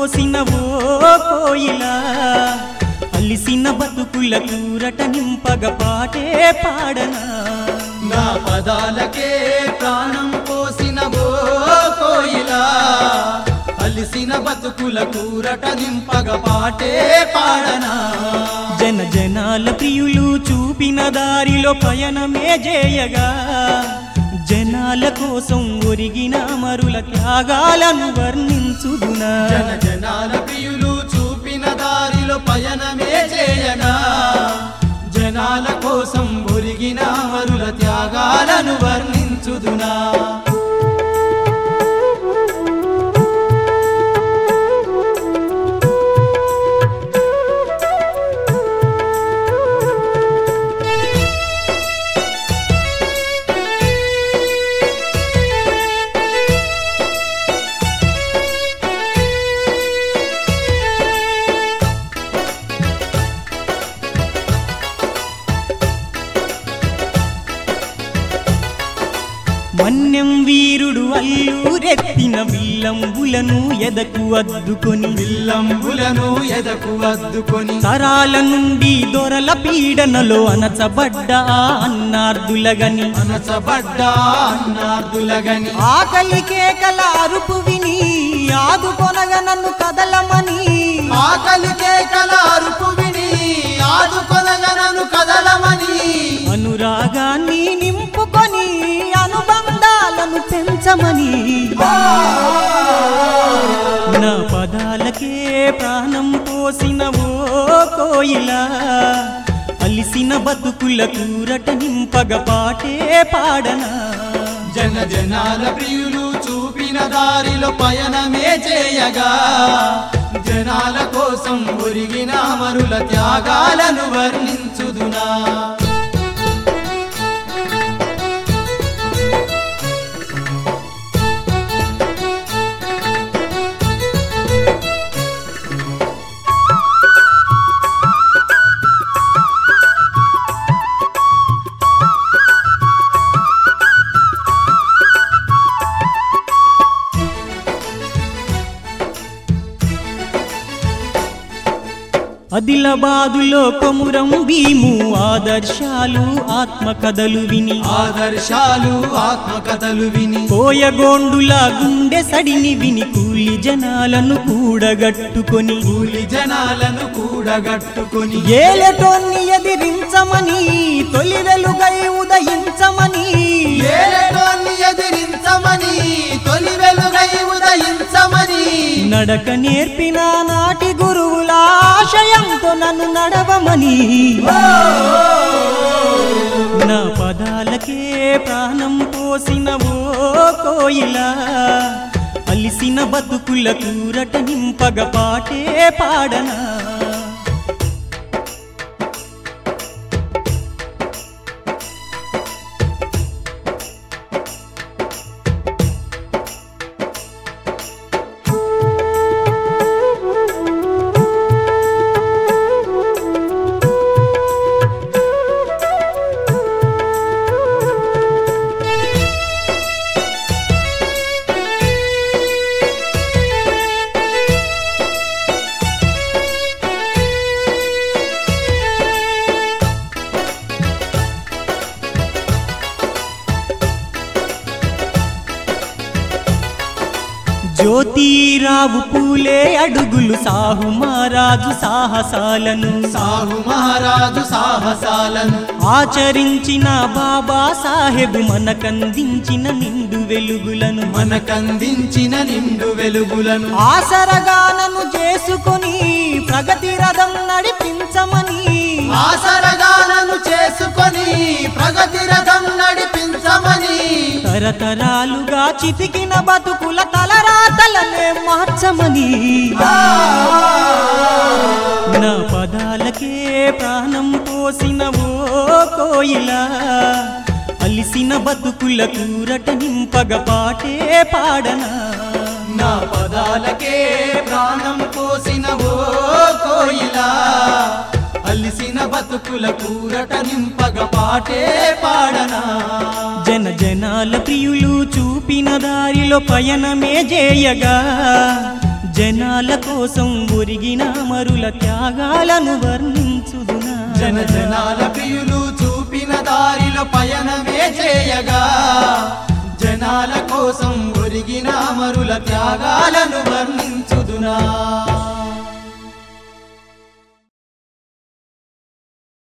పోసిన ఓ కోయిలా అలిసిన బతుకుల కూరట నింపగ పాటే పాడనా నా పదాలకే ప్రాణం పోసిన ఓ కోయిలా అలిసిన బతుకుల కూరట నింపగ పాటే పాడనా జన జనాల ప్రియులు చూపిన దారిలో పయనమే చేయగా జనాల కోసం ఒరిగిన మరుల త్యాగాలను వర్ణించుదునా జన జనాల ప్రియులు చూపిన దారిలో పయనమే చేయగా జనాల కోసం ఒరిగిన మరుల త్యాగాలను వర్ణించుదునా మన్యం వీరుడు అల్లూరెత్తిన విల్లంబులను ఎదకు అద్దుకొని విల్లంబులను ఎదకు అద్దుకొని తరాల నుండి దొరల పీడనలో అనచబడ్డ ఆ అన్నార్దులగని అనసబడ్డా అన్నార్దులగని ఆకలి కేకల అరుపు విని ఆదుకొనగ నన్ను కదలమని ఆకలి కేకల అరుపు విని ఆదుకొనగనను కదలమని అనురాగాన్ని నింపుకొని అనుబంధాలను పెంచమని నా పదాలకే ప్రాణం పోసిన ఓ కోయిలా అలిసిన బతుకుల కూరట నింపగ పాటే పాడనా జన జనాల ప్రియులు చూపిన దారిలో పయనమే చేయగా జనాల కోసం ఒరిగిన మరుల త్యాగాలను వర్ణించుదునా అదిలబాదులో కొమురం భీము ఆదర్శాలు ఆత్మకథలు విని ఆదర్శాలు ఆత్మకథలు విని కోయగోండుల గుండె సడిని విని కూలి జనాలను కూడగట్టుకొని కూలి జనాలను కూడగట్టుకొని ఏలటోన్ని ఎదిరించమని తొలి వెలుగై ఉదయించమని ఏలటోన్ని ఎదిరించమని తొలి వెలుగై ఉదయించమని నడక నేర్పిన నాటి గురువుల ఆశయంతో నన్ను నడవమని నా పదాలకే ప్రాణం పోసిన ఓ కోయిలా అలిసిన బతుకుల కూరట నింపగ పాటే పాడనా జ్యోతిరావు పూలే అడుగులు సాహు మహారాజు సాహసాలను సాహు మహారాజు సాహసాలను ఆచరించిన బాబా సాహెబ్ మనకందించిన నిండు వెలుగులను మనకందించిన నిండు వెలుగులను ఆసరగా నన్ను చేసుకొని ప్రగతి రథం నడిపించమని ఆసరగాలను చేసుకొని ప్రగతి రథం నడిపించమని తరతరాలుగా చితికిన బతుకుల తలరాతలనే మార్చమని నా పదాలకే ప్రాణం పోసిన ఓ కోయిలా అలిసిన బతుకుల కూరట నింపగ పాటే పాడనా నా పదాలకే ప్రాణం పోసిన ఓ కోయిలా అలిసిన బతుకుల కూరట నింపగ పాటే పాడనా జన జనాల ప్రియులు చూపిన దారిలో పయనమే చేయగా జనాల కోసం ఒరిగిన మరుల త్యాగాలను వర్ణించుదునా జన జనాల ప్రియులు చూపిన దారిలో పయనమే చేయగా జనాల కోసం ఒరిగిన అమరుల త్యాగాలను వర్ణించుదునా